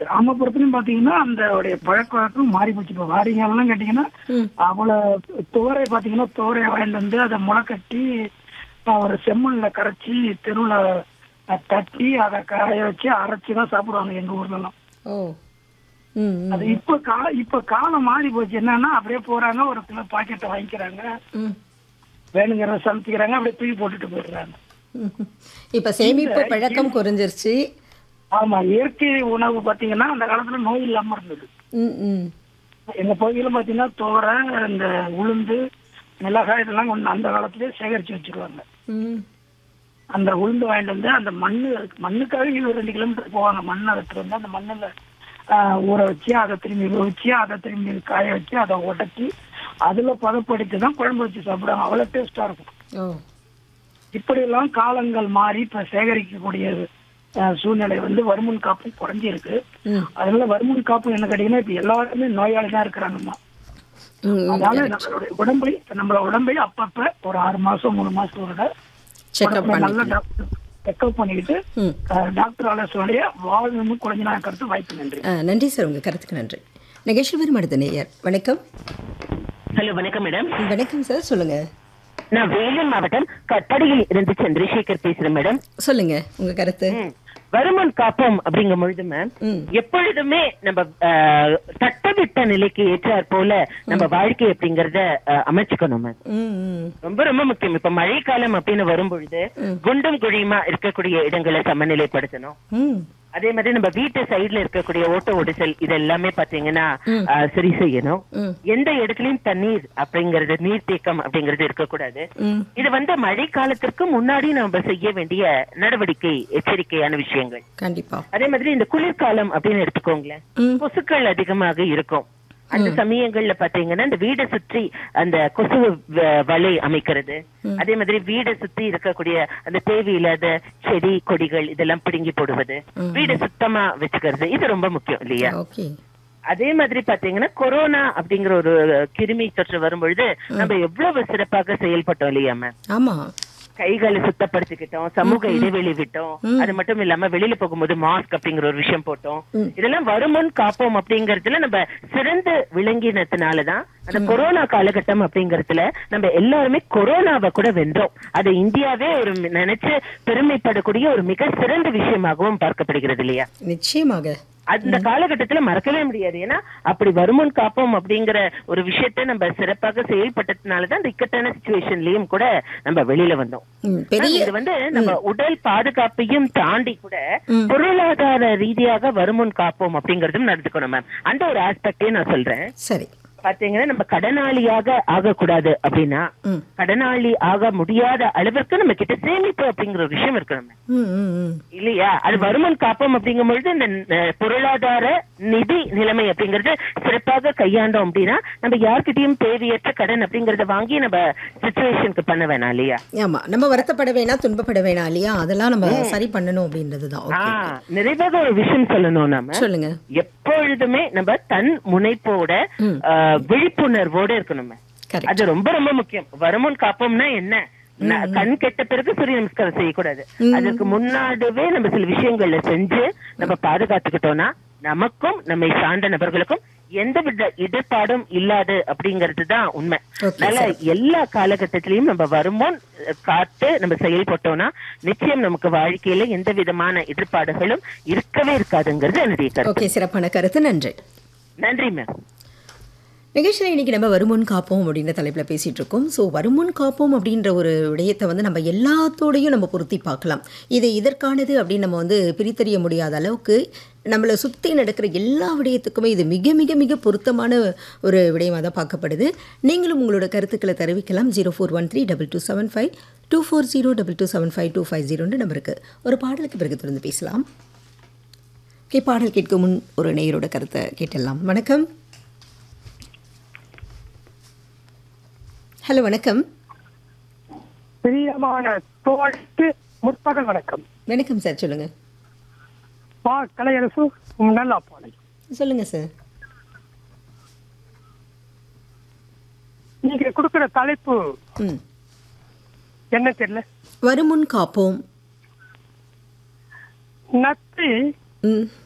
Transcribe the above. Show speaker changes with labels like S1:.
S1: கிராமப்புறத்துலயும் பாத்தீங்கன்னா அந்த உடைய பழக்க வழக்கம் மாறி போச்சு இப்போ வாரிங்கெல்லாம் கேட்டீங்கன்னா
S2: ம்
S1: அவ்வளவு துவரை பாத்தீங்கன்னா துவரை வாங்கிட்டு வந்து அதை முளைக்கட்டி அஹ், ஒரு செம்மண்ல கரைச்சி தெருவுல அஹ், தட்டி அதை காய வச்சு அரைச்சு தான் சாப்பிடுவாங்க எங்க ஊர்ல எல்லாம்
S2: ஓ ம் ம்
S1: அது இப்ப கா இப்ப காலம் மாறி போச்சு என்னன்னா அப்படியே போறாங்க ஒரு கிலோ பாக்கெட்டை வாங்கிக்கிறாங்க
S2: ம்
S1: வேணுங்கிறத சமைச்சுக்கிறாங்க அப்படியே தூக்கி போட்டுட்டு போயிடுறாங்க
S2: ம். இப்ப சேமிப்பு பழக்கம் குறைஞ்சிருச்சு
S1: ஆமா இயற்கை உணவு பாத்தீங்கன்னா அந்த காலத்துல நோய் இல்லாம இருந்தது
S2: ம் ம்
S1: எங்க பகுதியில பாத்தீங்கன்னா தோரை இந்த உளுந்து மிளகாய் இதெல்லாம் கொண்டு அந்த காலத்திலேயே சேகரிச்சு வச்சிருவாங்க
S2: ம்
S1: அந்த உளுந்து வாங்கிட்டு வந்து அந்த மண்ணு மண்ணுக்காக இருபது ரெண்டு கிலோமீட்டர் போவாங்க மண் எடுத்துட்டு வந்து அந்த மண்ணுல ஆஹ், ஊற வச்சு அதை திரும்பி வச்சு அதை திரும்பி காய வச்சு அதை உடச்சி அதுல பதப்படுத்தி தான் குழம்பு வச்சு சாப்பிடுவாங்க அவ்வளவு டேஸ்டா இருக்கும்
S2: ஓ
S1: இப்படி எல்லாம் காலங்கள் மாறி இப்ப சேகரிக்கக்கூடிய ஆஹ், சூழ்நிலை வந்து வருமுன் காப்பு குறைஞ்சிருக்கு
S2: ம்
S1: அதனால வருமுன் காப்பு என்ன கேட்டீங்கன்னா இப்ப எல்லாருமே நோயாளி தான் இருக்கிறாங்கம்மா
S2: ம் ம்
S1: அதனால நம்மளுடைய உடம்பை நம்மளோட உடம்பை அப்பப்ப ஒரு ஆறு மாசம் மூணு மாசத்தோட
S2: செக்அப்
S1: உடம்பை
S2: பண்ணி
S1: நல்ல டாக்டர் செக்அப் பண்ணிக்கிட்டு
S2: ம்
S1: அஹ், டாக்டர் ஆலோசனைய வாழ்வு குறைஞ்ச நாள் கருத்து வாய்ப்பு நன்றி
S2: ஆ, நன்றி சார் உங்கள் கருத்துக்கு நன்றி நிகழ்ச்சி வரும் அடுத்த நேயர் வணக்கம்
S3: ஹலோ வணக்கம் மேடம்
S2: வணக்கம் சார் சொல்லுங்க
S3: நான் வேலூர் மாவட்டம் கட்டடியில் இருந்து சந்திரசேகர் பேசுறேன் மேடம்
S2: சொல்லுங்க உங்க கருத்து
S3: ம். வருமுன் காப்போம் அப்படிங்கும் பொழுது மேம்
S2: ம்
S3: எப்பொழுதுமே நம்ம ஆஹ், தட்டவிட்ட நிலைக்கு ஏற்றாற் போல நம்ம வாழ்க்கை அப்படிங்கறத ஆஹ், அமைச்சுக்கணும் மேம்
S2: ம் ம்
S3: ரொம்ப ரொம்ப முக்கியம் இப்ப மழைக்காலம் அப்படின்னு வரும் பொழுது குண்டும் குழியுமா இருக்கக்கூடிய இடங்களை சமநிலைப்படுத்தணும்
S2: ம்
S3: அதே மாதிரி நம்ம வீட்டு சைடுல இருக்கக்கூடிய ஓட்ட ஒடிசல் இது எல்லாமே பாத்தீங்கன்னா ஆஹ், சரி செய்யணும்
S2: ம்
S3: எந்த இடத்துலயும் தண்ணீர் அப்படிங்கறது நீர்த்தேக்கம் அப்படிங்கறது இருக்கக்கூடாது
S2: ம்
S3: இது வந்து மழை காலத்திற்கு முன்னாடி நம்ம செய்ய வேண்டிய நடவடிக்கை எச்சரிக்கையான விஷயங்கள்
S2: கண்டிப்பா
S3: அதே மாதிரி இந்த குளிர்காலம் அப்படின்னு எடுத்துக்கோங்களேன்
S2: ம்
S3: கொசுக்கள் அதிகமாக இருக்கும் அந்த சமயங்கள்ல பாத்தீங்கன்னா இந்த வீடை சுற்றி அந்த கொசு வ- வலை அமைக்கிறது அதே மாதிரி வீடை சுத்தி இருக்கக்கூடிய அந்த தேவையில்லாத செடி கொடிகள் இதெல்லாம் பிடுங்கி போடுவது வீடை சுத்தமா வச்சுக்கிறது இது ரொம்ப முக்கியம் இல்லையா
S2: ஓகே
S3: அதே மாதிரி பாத்தீங்கன்னா கொரோனா அப்படிங்கிற ஒரு கிருமி தொற்று வரும்பொழுது நம்ம எவ்வளவு சிறப்பாக செயல்பட்டோம் இல்லையா மேம்
S2: ஆமா
S3: கைகளை சுத்தப்படுத்திக்கிட்டோம் சமூக இடைவெளி விட்டோம் அது மட்டும் இல்லாம வெளியில போகும்போது மாஸ்க் அப்படிங்கிற ஒரு விஷயம் போட்டோம் இதெல்லாம் வருமுன் காப்போம் அப்படிங்கறதுல நம்ம சிறந்து விளங்கினதுனாலதான் அந்த கொரோனா காலகட்டம் அப்படிங்கறதுல நம்ம எல்லாருமே கொரோனாவை கூட வென்றோம் அது இந்தியாவே ஒரு நினைச்சு பெருமைப்படக்கூடிய ஒரு மிக சிறந்த விஷயமாகவும் பார்க்கப்படுகிறது இல்லையா
S2: நிச்சயமாக
S3: அந்த காலகட்டத்துல மறக்கவே முடியாது ஏன்னா அப்படி வருமுன் காப்போம் அப்படிங்கிற ஒரு விஷயத்த நம்ம சிறப்பாக செயல்பட்டதுனாலதான் அந்த இக்கட்டான சுச்சுவேஷன்லயும் கூட நம்ம வெளியில வந்தோம்
S2: ம், பெரிய
S3: இது வந்து நம்ம உடல் பாதுகாப்பையும் தாண்டி கூட பொருளாதார ரீதியாக வருமுன் காப்போம் அப்படிங்கறதும் நடந்துக்கணும் மேம் அந்த ஒரு ஆஸ்பெக்டையும் நான் சொல்றேன்
S2: சரி
S3: பாத்தீங்கன்னா நம்ம கடனாளியாக ஆகக்கூடாது அப்படின்னா
S2: ம்
S3: கடனாளி ஆக முடியாத அளவிற்கு நம்ம கிட்ட சேமிப்பு அப்படிங்கிற ஒரு விஷயம் இருக்கணும் ma'am.
S2: ம் ம் ம்
S3: இல்லையா அது வருமன் காப்போம் அப்படிங்கும் பொழுது இந்த அஹ், பொருளாதார நிதி நிலைமை அப்படிங்கறது சிறப்பாக கையாண்டோம் அப்படின்னா நம்ம யார்கிட்டயும் தேவையற்ற கடன் அப்படிங்கறத வாங்கி நம்ம சுச்சுவேஷனுக்கு பண்ண வேணாம் இல்லையா
S2: ஆமா நம்ம வருத்தப்பட வேணாம் துன்பப்பட வேணாம் இல்லையா அதெல்லாம் நம்ம சரி பண்ணணும் அப்படின்றதுதான் ஓகே
S3: ஆஹ் நிறைவாக ஒரு விஷயம் சொல்லணும் நாம
S2: சொல்லுங்க
S3: எப்பொழுதுமே நம்ம தன் முனைப்போட ஆஹ், விழிப்புணர்வோட இருக்கணும்
S2: கரெக்ட்
S3: அது ரொம்ப ரொம்ப முக்கியம் வருமுன் காப்போம்னா என்ன ந- கண் கெட்ட பிறகு சூரிய நமஸ்காரம் செய்யக்கூடாது அதுக்கு முன்னாடிவே நம்ம சில விஷயங்கள்ல செஞ்சு நம்ம பாதுகாத்துக்கிட்டோம்னா நமக்கும் நம்மை சார்ந்த நபர்களுக்கும் எந்தவித இடர்பாடும் இல்லாது அப்படிங்கிறது தான் உண்மை
S2: Okay,
S3: அதனால எல்லா காலகட்டத்திலையும் நம்ம வருமுன் அஹ், காத்து நம்ம செயல்பட்டோம்னா நிச்சயம் நமக்கு வாழ்க்கையில எந்த விதமான எதிர்ப்பாடுகளும் இருக்கவே இருக்காதுங்கிறது என்னுடைய கருத்து
S2: ஓகே சிறப்பான கருத்து நன்றி
S3: நன்றி மேம்
S2: நிகழ்ச்சியில் இன்னைக்கு நம்ம வருமுன் காப்போம் அப்படின்ற தலைப்பில் பேசிகிட்டு இருக்கோம் ஸோ வருமுன் காப்போம் அப்படின்ற ஒரு விடயத்தை வந்து நம்ம எல்லாத்தோடையும் நம்ம பொருத்தி பார்க்கலாம் இது இதற்கானது அப்படின்னு நம்ம வந்து பிரித்தறிய முடியாத அளவுக்கு நம்மளை சுற்றி நடக்கிற எல்லா விடயத்துக்குமே இது மிக மிக மிக பொருத்தமான ஒரு விடயமாக தான் பார்க்கப்படுது நீங்களும் உங்களோட கருத்துக்களை தெரிவிக்கலாம் zero four one three double two seven five two four zero double two seven five two five ஜீரோன்னு நம்பருக்கு ஒரு பாடலுக்கு பிறகு தொடர்ந்து பேசலாம் ஓகே பாடல் கேட்கும் முன் ஒரு நேயரோட கருத்தை கேட்டலாம் வணக்கம் ஹலோ வணக்கம்
S1: பிரியமான தோழக்கு முற்பகல் வணக்கம்
S2: வணக்கம் சார் சொல்லுங்க
S1: பா கலையரசு நல்லா பாலை
S2: சொல்லுங்க சார்
S1: நீங்க கொடுக்கிற தலைப்பு
S2: ம்
S1: என்ன தெரியல
S2: வருமுன் காப்போம்
S1: நத்தை
S2: ம்